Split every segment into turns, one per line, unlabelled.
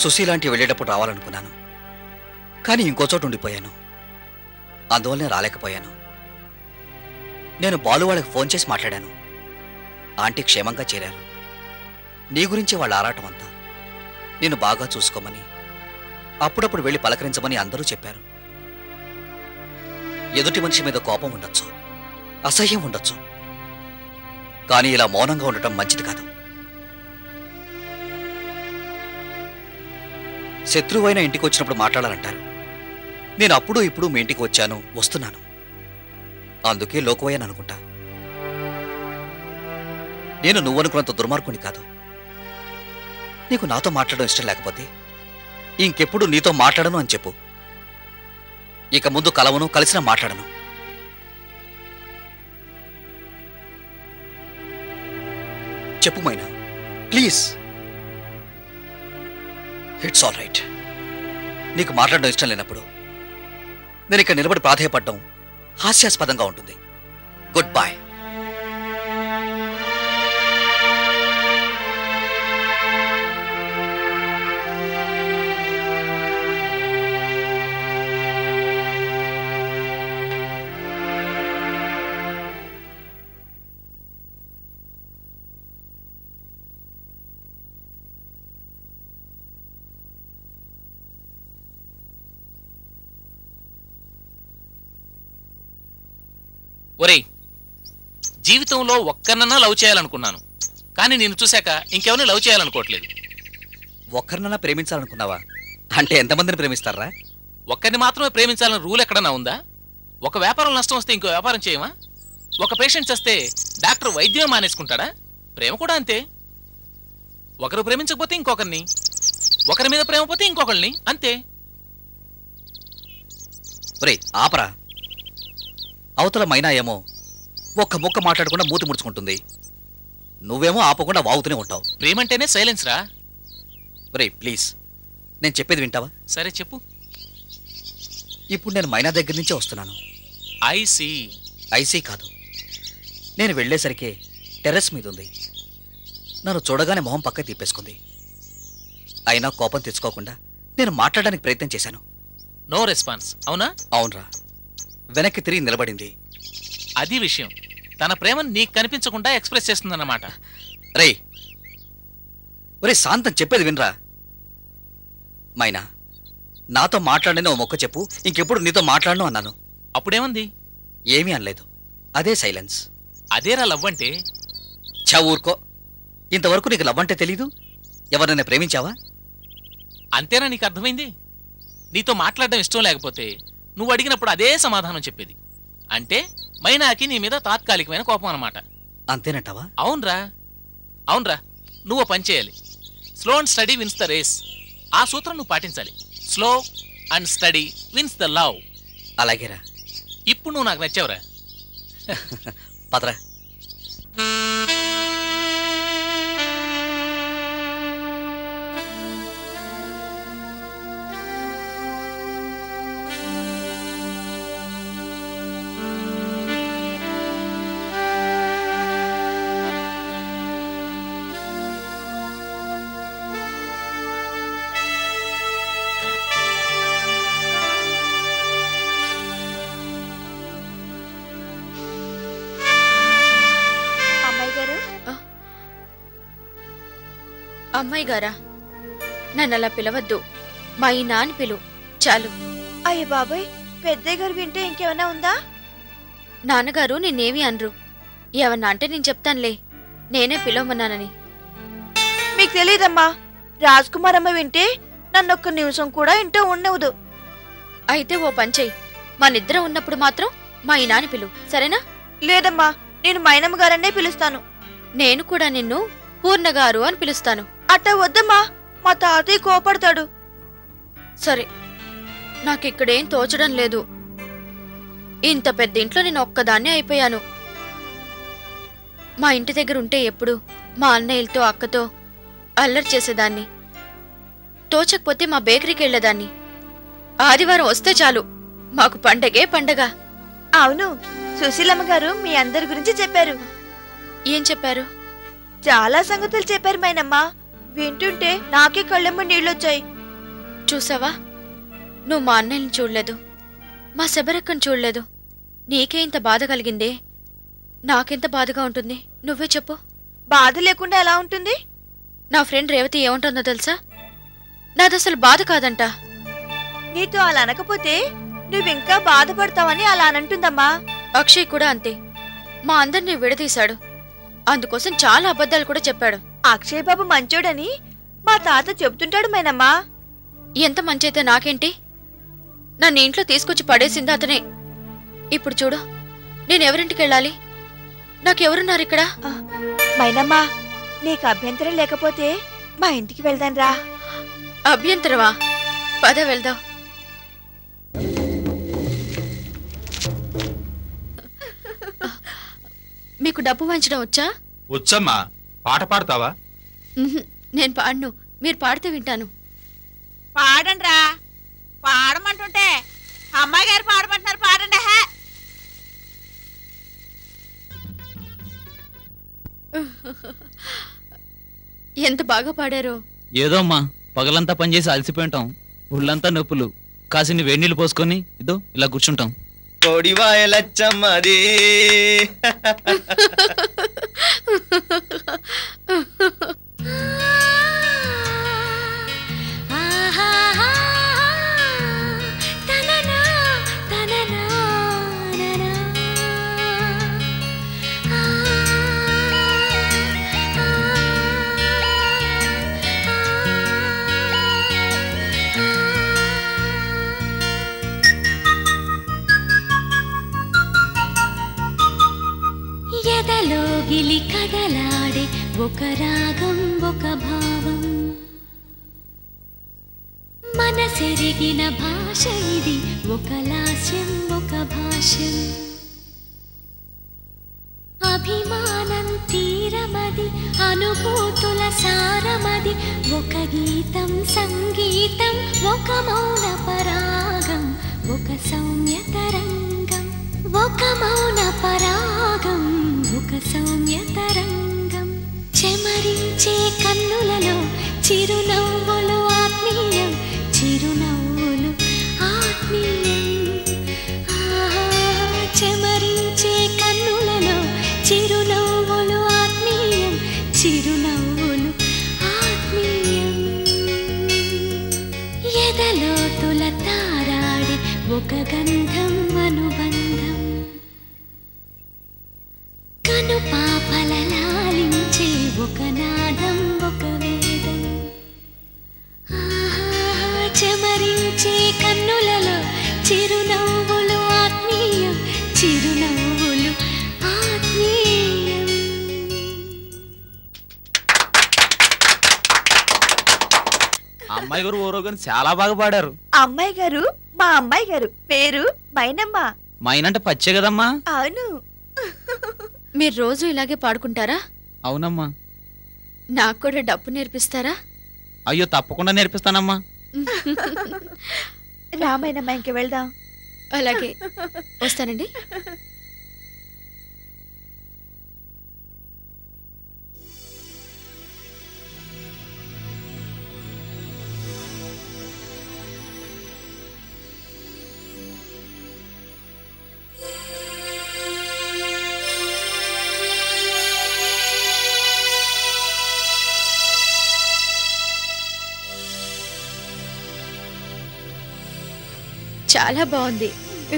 సుశీలాంటి వెళ్ళేటప్పుడు రావాలనుకున్నాను కానీ ఇంకో చోట ఉండిపోయాను అందువల్లనే రాలేకపోయాను నేను బాలు వాళ్ళకి ఫోన్ చేసి మాట్లాడాను ఆంటీ క్షేమంగా చేరారు నీ గురించి వాళ్ళ ఆరాటం అంతా నేను బాగా చూసుకోమని అప్పుడప్పుడు వెళ్ళి పలకరించమని అందరూ చెప్పారు ఎదుటి మనిషి మీద కోపం ఉండొచ్చు అసహ్యం ఉండొచ్చు కానీ ఇలా మౌనంగా ఉండటం మంచిది కాదు శత్రువైన ఇంటికి వచ్చినప్పుడు మాట్లాడాలంటారు నేను అప్పుడు ఇప్పుడు మీ ఇంటికి వచ్చాను వస్తున్నాను అందుకే లోకవయ్యని అనుకుంటా నేను నువ్వనుకున్నంత దుర్మార్గుని కాదు నీకు నాతో మాట్లాడడం ఇష్టం లేకపోతే ఇంకెప్పుడు నీతో మాట్లాడను అని చెప్పు ఇక ముందు కలవను కలిసినా మాట్లాడను చెప్పు Maina please it's all right నీకు మాట్లాడడం ఇష్టం లేనప్పుడు నేను ఇక్కడ నిలబడి ప్రాధేయపడడం హాస్యాస్పదంగా ఉంటుంది గుడ్ బాయ్
ఒరేయ్ జీవితంలో ఒక్కనన్నా లవ్ చేయాలనుకున్నాను కానీ నేను చూశాక ఇంకెవరిని లవ్ చేయాలనుకోవట్లేదు
ఒక్కరినన్నా ప్రేమించాలనుకున్నావా అంటే ఎంతమందిని ప్రేమిస్తారా
ఒక్కరిని మాత్రమే ప్రేమించాలని రూల్ ఎక్కడన్నా ఉందా ఒక వ్యాపారం నష్టం వస్తే ఇంకో వ్యాపారం చేయమా ఒక పేషెంట్ చస్తే డాక్టర్ వైద్యం మానేసుకుంటాడా ప్రేమ కూడా అంతే ఒకరు ప్రేమించకపోతే ఇంకొకరిని ఒకరి మీద ప్రేమ పోతే ఇంకొకరిని అంతే
ఒరే ఆపరా అవతల మైనా ఏమో ఒక్క ముక్క మాట్లాడకుండా మూతి ముడుచుకుంటుంది నువ్వేమో ఆపకుండా వాగుతూనే ఉంటావు
ప్రేమంటేనే సైలెన్స్ రా
ఒరే ప్లీజ్ నేను చెప్పేది వింటావా
సరే చెప్పు
ఇప్పుడు నేను మైనా దగ్గర నుంచే వస్తున్నాను
ఐ సి
ఐసీ కాదు నేను వెళ్ళేసరికి టెర్రస్ మీద ఉంది నన్ను చూడగానే మొహం పక్క తిప్పేసుకుంది అయినా కోపం తెచ్చుకోకుండా నేను మాట్లాడడానికి ప్రయత్నం చేశాను
నో రెస్పాన్స్ అవునా
అవునరా వెనక్కి తిరిగి నిలబడింది
అది విషయం తన ప్రేమను నీకు కనిపించకుండా ఎక్స్ప్రెస్ చేస్తుందన్నమాట
రేయ్ ఒరే శాంతం చెప్పేది వినరా మైనా నాతో మాట్లాడని ఓ మొక్క చెప్పు ఇంకెప్పుడు నీతో మాట్లాడను అన్నాను
అప్పుడేమంది
ఏమీ అనలేదు అదే సైలెన్స్
అదేరా లవ్ అంటే
చా ఊరుకో ఇంతవరకు నీకు లవ్ అంటే తెలీదు ఎవరినైనా ప్రేమించావా
అంతేనా నీకు అర్థమైంది నీతో మాట్లాడడం ఇష్టం లేకపోతే నువ్వు అడిగినప్పుడు అదే సమాధానం చెప్పేది అంటే మైనాకి నీ మీద తాత్కాలికమైన కోపం అన్నమాట
అంతేనంటావా
అవునరా అవునరా నువ్వు ఓ పని చేయాలి slow and steady wins the race ఆ సూత్రం నువ్వు పాటించాలి slow and steady wins the love
అలాగేరా
ఇప్పుడు నువ్వు నాకు నచ్చావురా
పదరా
అమ్మాయి గారు
అమ్మాయి గారా నన్ను అలా పిలవద్దు మా ఈ నాన్న పిలు చాలు
అయ్య బాబాయ్ పెద్దయ్య గారు వింటే ఇంకేమైనా ఉందా
నాన్నగారు నిన్నేమీ అనరు ఏమన్నా అంటే నేను చెప్తానులే నేనే పిలవమన్నానని
మీకు తెలియదమ్మా రాజ్ కుమార్ అమ్మ వింటే నన్ను ఒక్క నిమిషం కూడా ఇంటూ ఉండవదు
అయితే ఓ పని చెయ్యి మనిద్దరం ఉన్నప్పుడు మాత్రం మా ఈ నాన్న పిలు సరేనా
లేదమ్మా నేను మైనమ్మ గారనే పిలుస్తాను
నేను కూడా నిన్ను పూర్ణగారు అని పిలుస్తాను
అట్ట వద్దమ్మా మా తాతయ్య కోపడతాడు
సరే నాకిక్కడేం తోచడం లేదు ఇంత పెద్ద ఇంట్లో నేను ఒక్కదాన్నే అయిపోయాను మా ఇంటి దగ్గర ఉంటే ఎప్పుడు మా అన్నయ్యలతో అక్కతో అల్లరి చేసేదాన్ని తోచకపోతే మా బేకరీకి వెళ్ళేదాన్ని ఆదివారం వస్తే చాలు మాకు పండగే పండగ
అవును సుశీలమ్మ గారు మీ అందరి గురించి చెప్పారు
ఏం చెప్పారు
చాలా సంగతులు చెప్పారు మైనమ్మ వింటుంటే నాకే కళ్ళెమ్మ నీళ్ళొచ్చాయి
చూసావా నువ్వు మా అన్నయ్యని చూడలేదు మా శబరక్కని చూడలేదు నీకే ఇంత బాధ కలిగిందే నాకెంత బాధగా ఉంటుంది నువ్వే చెప్పు
బాధ లేకుండా ఎలా ఉంటుంది
నా ఫ్రెండ్ రేవతి ఏముంటుందో తెలుసా నాది అసలు బాధ కాదంట
నీతో అలా అనకపోతే నువ్వింకా బాధపడతావని అలా అనంటుందమ్మా
అక్షయ్ కూడా అంతే మా అందరినీ విడదీశాడు అందుకోసం చాలా అబద్ధాలు కూడా చెప్పాడు
అక్షయ్ బాబు మంచోడని మా తాత చెబుతుంటాడు మేనమ్మా
ఎంత మంచైతే నాకేంటి నన్ను ఇంట్లో తీసుకొచ్చి పడేసింది అతనే ఇప్పుడు చూడు నేనెవరింటికి వెళ్ళాలి నాకెవరున్నారు ఇక్కడ
ఆ, మైనమ్మా నీకు అభ్యంతరం లేకపోతే మా ఇంటికి వెళ్దాం రా
అభ్యంతరమా పద వెళ్దాం మీకు డబ్బు వంచడం వచ్చా
వచ్చమ్మా పాట పాడతావా
ఉహుం, నేను పాడను మీరు పాడితే వింటాను
పాడండి రా పాడమంటుంటే అమ్మాయి గారు పాడమంటున్నారు పాడండి హే
ఎంత బాగా పాడారో
ఏదో అమ్మా పగలంతా పనిచేసి అలసిపోయింటాం ఒళ్ళంతా నొప్పులు కాసిని వేడి నీళ్ళు పోసుకొని ఇదో ఇలా కూర్చుంటాం
కోడివాయ లచ్చమ్మది
ఎదలోగిలి కదలాడే ఒక రాగం ఒక భావం మనసెరిగిన భాష ఇది ఒక లాస్యం ఒక భాష్యం అభిమానం తీరమది అనుభూతుల సారమది ఒక గీతం సంగీతం ఒక మౌన పరాగం ఒక సౌమ్య తరంగం ఒక మౌన పరాగం ఒక సౌమ్య తరంగం చెమరించే కన్నులలో చిరునవ్వులు ఆత్మీయం చిరునవ్వులు ఆత్మీయం ఆహా, చెమరించే కన్నులలో చిరునవ్వులు ఆత్మీయం చిరునవ్వులు ఆత్మీయం ఎదలోతుల తారాడి ఒక గంధం అనుబంధం కను పాపల లాలించే ఒక నాదం ఒక వేదం ఆహా, చెమరించే కన్నులలో చిరునవ్వులు ఆత్మీయం చిరునవ్వులు ఆత్మీయం
అమ్మాయి గారు ఓరో కానీ చాలా బాగా పాడారు
అమ్మాయి గారు మా అమ్మాయి గారు పేరు మైనమ్మ
మైనంటే పచ్చే కదమ్మా
అవును
మీరు రోజు ఇలాగే పాడుకుంటారా
అవునమ్మా
నాకు కూడా డబ్బు నేర్పిస్తారా
అయ్యో తప్పకుండా నేర్పిస్తానమ్మా
రామైనమ్మ ఇంక వెళ్దాం
అలాగే వస్తానండి చాలా బాగుంది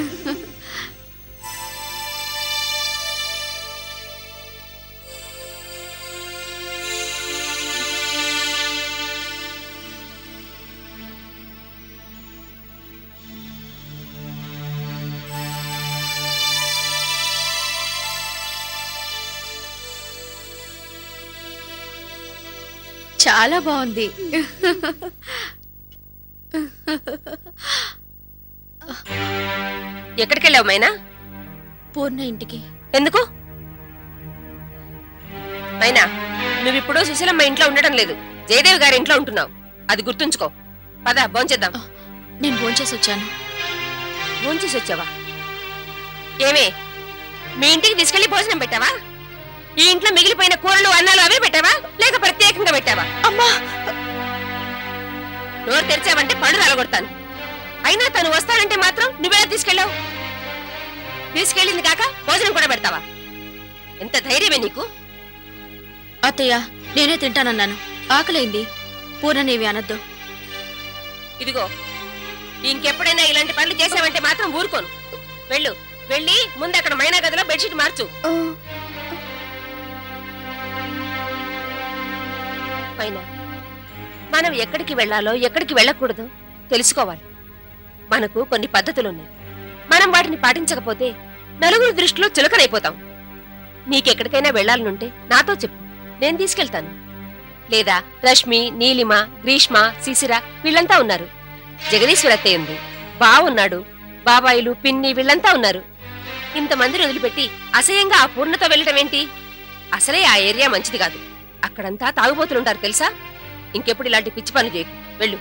చాలా బాగుంది
ఎక్కడికి వెళ్ళావు మైనా
పూర్ణ ఇంటికి
ఎందుకు మైనా నువ్విప్పుడు సుశీలమ్మ ఇంట్లో ఉండడం లేదు జయదేవి గారి ఇంట్లో ఉంటున్నావు అది గుర్తుంచుకో పద భోంచేద్దాం
నేను భోంచేసి వచ్చాను
భోంచేసి వచ్చావా ఏమే మీ ఇంటికి తీసుకెళ్లి భోజనం పెట్టావా ఈ ఇంట్లో మిగిలిపోయిన కూరలు అన్నాలు అవే పెట్టావా లేక ప్రత్యేకంగా పెట్టావా
అమ్మా
నోరు తెరిచావంటే పళ్ళు రాలగొడతాను అయినా తను వస్తానంటే మాత్రం నువ్వెలా తీసుకెళ్ళావు తీసుకెళ్ళింది కాక భోజనం కూడా పెడతావా ఎంత ధైర్యమే నీకు
అత్తయ్య నేనే తింటానన్నాను ఆకలైంది పూర్ణనేవి అనొద్దు
ఇదిగో ఇంకెప్పుడైనా ఇలాంటి పనులు చేసావంటే మాత్రం ఊరుకోను వెళ్ళు వెళ్ళి ముందు అక్కడ మైనా గదిలో బెడ్షీట్ మార్చు మైనా మనం ఎక్కడికి వెళ్ళాలో ఎక్కడికి వెళ్ళకూడదో తెలుసుకోవాలి మనకు కొన్ని పద్ధతులున్నాయి మనం వాటిని పాటించకపోతే నలుగురు దృష్టిలో చులకనైపోతాం నీకెక్కడికైనా వెళ్ళాలనుంటే నాతో చెప్పు నేను తీసుకెళ్తాను లేదా రష్మి నీలిమ గ్రీష్మ శిశిర వీళ్ళంతా ఉన్నారు జగదీశ్వర అత్తయ్య ఉంది బావున్నాడు బాబాయిలు పిన్ని వీళ్ళంతా ఉన్నారు ఇంతమందిని వదిలిపెట్టి అసహ్యంగా ఆ పూర్ణతో వెళ్ళటం ఏంటి అసలే ఆ ఏరియా మంచిది కాదు అక్కడంతా తాగుబోతులుంటారు తెలుసా ఇంకెప్పుడు ఇలాంటి పిచ్చి పని చేయకు వెళ్ళు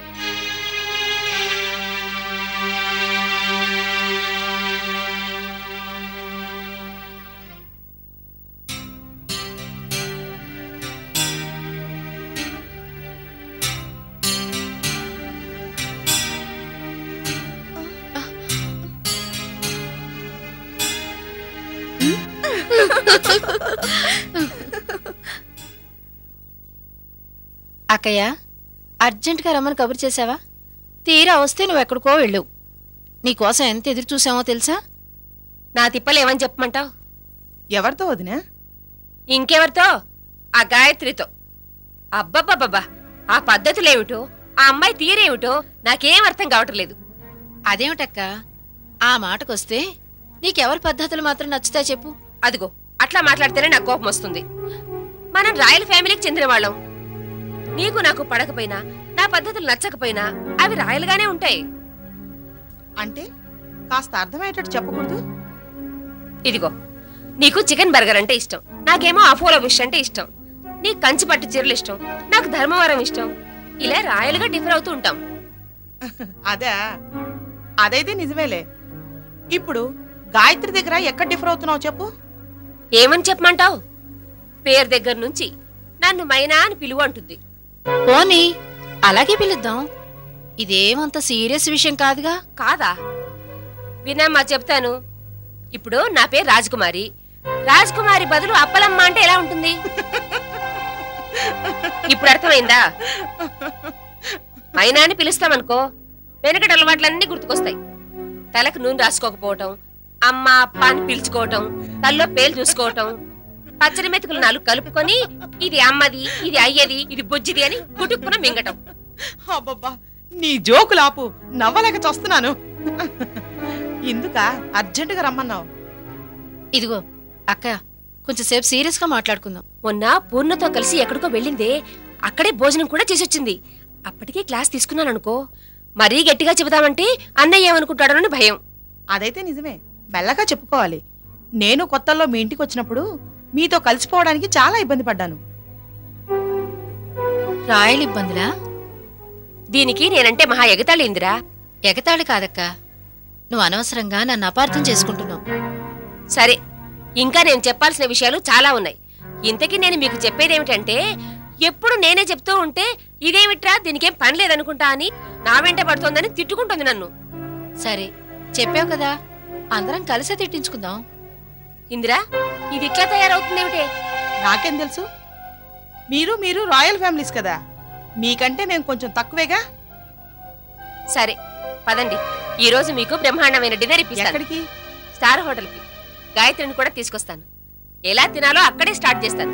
అక్కయ్య అర్జెంటుగా రమ్మని కబురు చేసావా తీరా వస్తే నువ్వు ఎక్కడికో వెళ్ళు నీకోసం ఎంత ఎదురు చూసామో తెలుసా
నా తిప్పలేమని చెప్పమంటావు
ఎవరితో వదినా
ఇంకెవరితో ఆ గాయత్రితో అబ్బబ్బబ్బబ్బా ఆ పద్ధతులేమిటో ఆ అమ్మాయి తీరేమిటో నాకేం అర్థం కావటం లేదు
అదేమిటక్క ఆ మాటకొస్తే నీకెవరి పద్ధతులు మాత్రం నచ్చుతాయి చెప్పు
అదిగో అట్లా మాట్లాడితేనే నాకు కోపం వస్తుంది మనం రాయల్ ఫ్యామిలీకి చెందిన వాళ్ళం నీకు నాకు పడకపోయినా నా పద్ధతులు నచ్చకపోయినా అవి రాయలుగానే ఉంటాయి
అంటే కాస్త అర్థమయ్యేటట్టు చెప్పకూడదు
ఇదిగో నీకు చికెన్ బర్గర్ అంటే ఇష్టం నాకేమో అపోలో ఫిష్ అంటే ఇష్టం నీకు కంచి పట్టు చీరలు ఇష్టం నాకు ధర్మవరం ఇష్టం ఇలా రాయలుగా డిఫర్ అవుతూ ఉంటాం
అదే అదైతే నిజమేలే ఇప్పుడు గాయత్రి దగ్గర ఎక్కడ డిఫర్ అవుతున్నావు చెప్పు
ఏమని చెప్పమంటావు పేరు దగ్గర నుంచి నన్ను మైనా అని పిలువు అంటుంది
పోనీ అలాగే పిలుద్దాం ఇదేమంత సీరియస్ విషయం కాదుగా
కాదా వినమ్మా చెప్తాను ఇప్పుడు నా పేరు రాజకుమారి రాజకుమారి బదులు అప్పలమ్మ అంటే ఎలా ఉంటుంది ఇప్పుడు అర్థమైందా అయినా అని పిలుస్తామనుకో వెనకటి అలవాట్లన్నీ గుర్తుకొస్తాయి తలకు నూనె రాసుకోకపోవటం అమ్మ అప్ప అని పిలుచుకోవటం తల్లో పేలు చూసుకోవటం పచ్చడి మెతుకులు నాలుగు కలుపుకొని ఇది అమ్మది ఇది అయ్యది ఇది బుజ్జిది అని గుటుక్కున మింగటం
అబ్బబ్బా నీ జోకులు ఆపు నవ్వలేక చస్తున్నాను ఎందుక అర్జెంటుగా రమ్మన్నావు
ఇదిగో అక్క కొంచెం సేపు సీరియస్ గా మాట్లాడుకుందాం
మొన్న పూర్ణతో కలిసి ఎక్కడికో వెళ్ళిందే అక్కడే భోజనం కూడా చేసొచ్చింది అప్పటికే క్లాస్ తీసుకున్నాను అనుకో మరీ గట్టిగా చెబుదామంటే అన్నయ్య ఏమనుకుంటాడోనని భయం
అదైతే నిజమే మెల్లగా చెప్పుకోవాలి నేను కొత్తల్లో మీ ఇంటికి వచ్చినప్పుడు మీతో కలిసిపోవడానికి చాలా ఇబ్బంది పడ్డాను
రాయలు ఇబ్బందులా
దీనికి నేనంటే మహా ఎగతాళిందిరా
ఎగతాళి కాదక్క నువ్వు అనవసరంగా నన్ను అపార్థం చేసుకుంటున్నావు
సరే ఇంకా నేను చెప్పాల్సిన విషయాలు చాలా ఉన్నాయి ఇంతకీ నేను మీకు చెప్పేదేమిటంటే ఎప్పుడు నేనే చెప్తూ ఉంటే ఇదేమిట్రా దీనికేం పని లేదనుకుంటా అని నా వెంట పడుతోందని తిట్టుకుంటుంది నన్ను
సరే చెప్పావు కదా అందరం కలిసే తిట్టించుకుందాం
ఇందిరా ఇది ఇట్లా తయారవుతుందేమిటే
నాకేం తెలుసు మీరు మీరు రాయల్ ఫ్యామిలీస్ కదా మీకంటే మేము కొంచెం తక్కువేగా
సరే పదండి ఈ రోజు మీకు బ్రహ్మాండమైన డిన్నర్ ఇప్పిస్తాను
ఎక్కడికి
స్టార్ హోటల్ కి గాయత్రిని కూడా తీసుకొస్తాను ఎలా తినాలో అక్కడే స్టార్ట్ చేస్తాను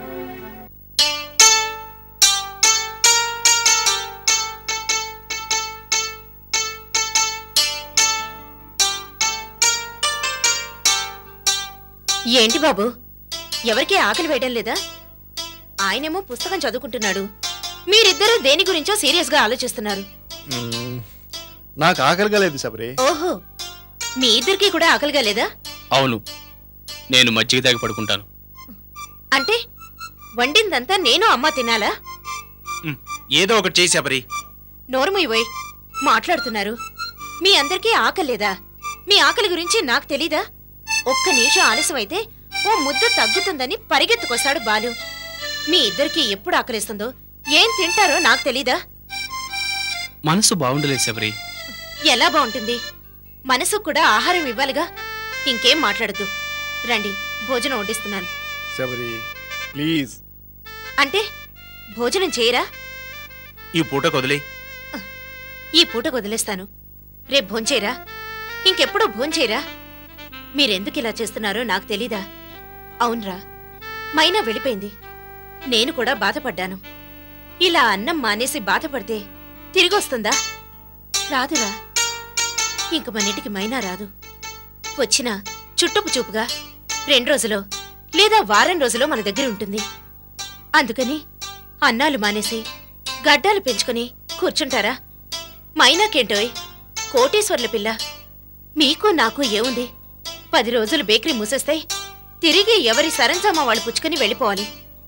ఏంటి బాబు ఎవరికీ ఆకలి వేయడం లేదా ఆయనేమో పుస్తకం చదువుకుంటున్నాడు మీరిద్దరూ దేని గురించో సీరియస్ గా ఆలోచిస్తున్నారు
మ్మ్. నాకు ఆకలిగా లేదు సబరి
ఓహో మీ ఇద్దరికి కూడా ఆకలిగా లేదా
అవును నేను మజ్జిగ తాగి పడుకుంటాను
అంటే వండిందంతా నేను అమ్మ తినాలా
ఏదో ఒకటి చేసి శబరి
నోరుమూయబోయ్ మాట్లాడుతున్నారు మీ అందరికీ ఆకలి లేదా మీ ఆకలి గురించి నాకు తెలీదా ఒక్క నిమిషం ఆలస్యమైతే ఓ ముద్ద తగ్గుతుందని పరిగెత్తుకొస్తాడు బాలు మీ ఇద్దరికి ఎప్పుడు ఆకలిస్తుందో ఏం తింటారో నాకు తెలీదా
మనసు బాగుండలేదు శబరి
ఎలా బాగుంటుంది మనసు కూడా ఆహారం ఇవ్వాలిగా ఇంకేం మాట్లాడద్దు రండి భోజనం వడ్డిస్తున్నాను
శబరి ప్లీజ్
అంటే భోజనం చేయరా
ఈ పూట కొదిలే
ఈ పూట వదిలేస్తాను రేపు భోంచేరా ఇంకెప్పుడూ భోంచేరా మీరెందుకు ఇలా చేస్తున్నారో నాకు తెలీదా అవునరా మైనా వెళ్ళిపోయింది నేను కూడా బాధపడ్డాను ఇలా అన్నం మానేసి బాధపడితే తిరిగొస్తుందా రాదురా ఇంక మన ఇంటికి మైనా రాదు వచ్చినా చుట్టుపు చూపుగా రెండు రోజులో లేదా వారం రోజులో మన దగ్గర ఉంటుంది అందుకని అన్నాలు మానేసి గడ్డాలు పెంచుకొని కూర్చుంటారా మైనాకేంటోయ్ కోటీశ్వర్ల పిల్ల మీకు నాకు ఏముంది పది రోజులు బేకరీ మూసేస్తాయి తిరిగి ఎవరి సరంజామా వాళ్ళు పుచ్చుకొని వెళ్ళిపోవాలి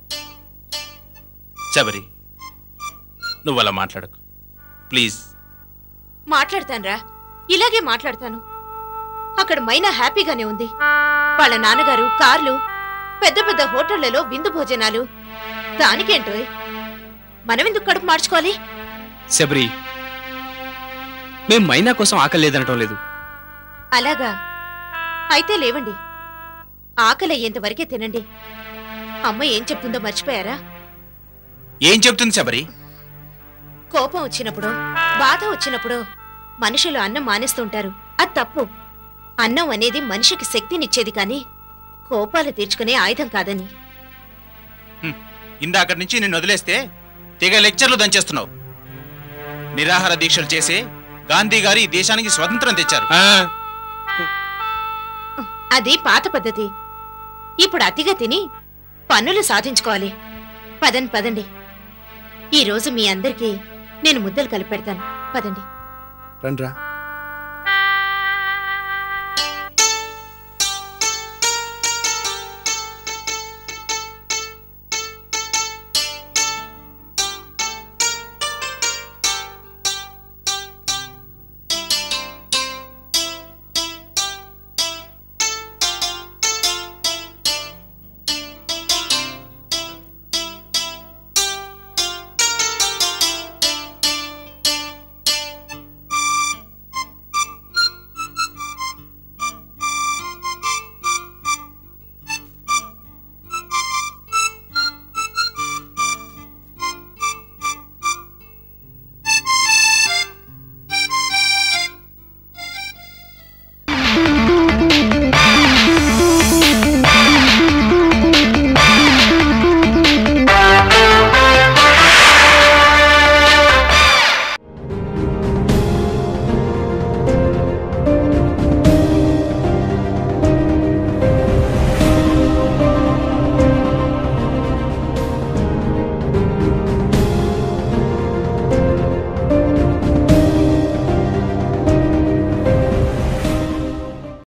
శబరి నువ్వు అలా మాట్లాడకు ప్లీజ్
మాట్లాడతానురా ఇలాగే మాట్లాడతాను అక్కడ మైనా హ్యాపీగానే ఉంది వాళ్ళ నాన్నగారు కార్లు పెద్ద పెద్ద హోటళ్లలో విందు భోజనాలు దానికేంటోయ్ మనమెందుకు కడుపు మార్చుకోవాలి
శబరి మేం మైనా కోసం ఆకలి లేదనటం లేదు
అలాగా అయితే లేవండి ఆకలి అయ్యేంత వరకే తినండి అమ్మ ఏం చెప్తుందో మర్చిపోయారా
ఏం చెప్తుంది శబరి
కోపం వచ్చినప్పుడు బాధ వచ్చినప్పుడు మనుషులు అన్నం మానేస్తుంటారు అది తప్పు అన్నం అనేది మనిషికి శక్తినిచ్చేది కాని కోపాలు తీర్చుకునే ఆయుధం కాదని
ఇందాకటి నుంచి నేను వదిలేస్తే తెగ లెక్చర్లు దంచేస్తున్నావు నిరాహార దీక్షలు చేసే గాంధీ గారు ఈ దేశానికి స్వతంత్రం తెచ్చారు
అది పాత పద్ధతి ఇప్పుడు అతిగా తిని పన్నులు సాధించుకోవాలి పదండి పదండి ఈ రోజు మీ అందరికీ నేను ముద్దలు కలిపెడతాను పదండి
రండ్రా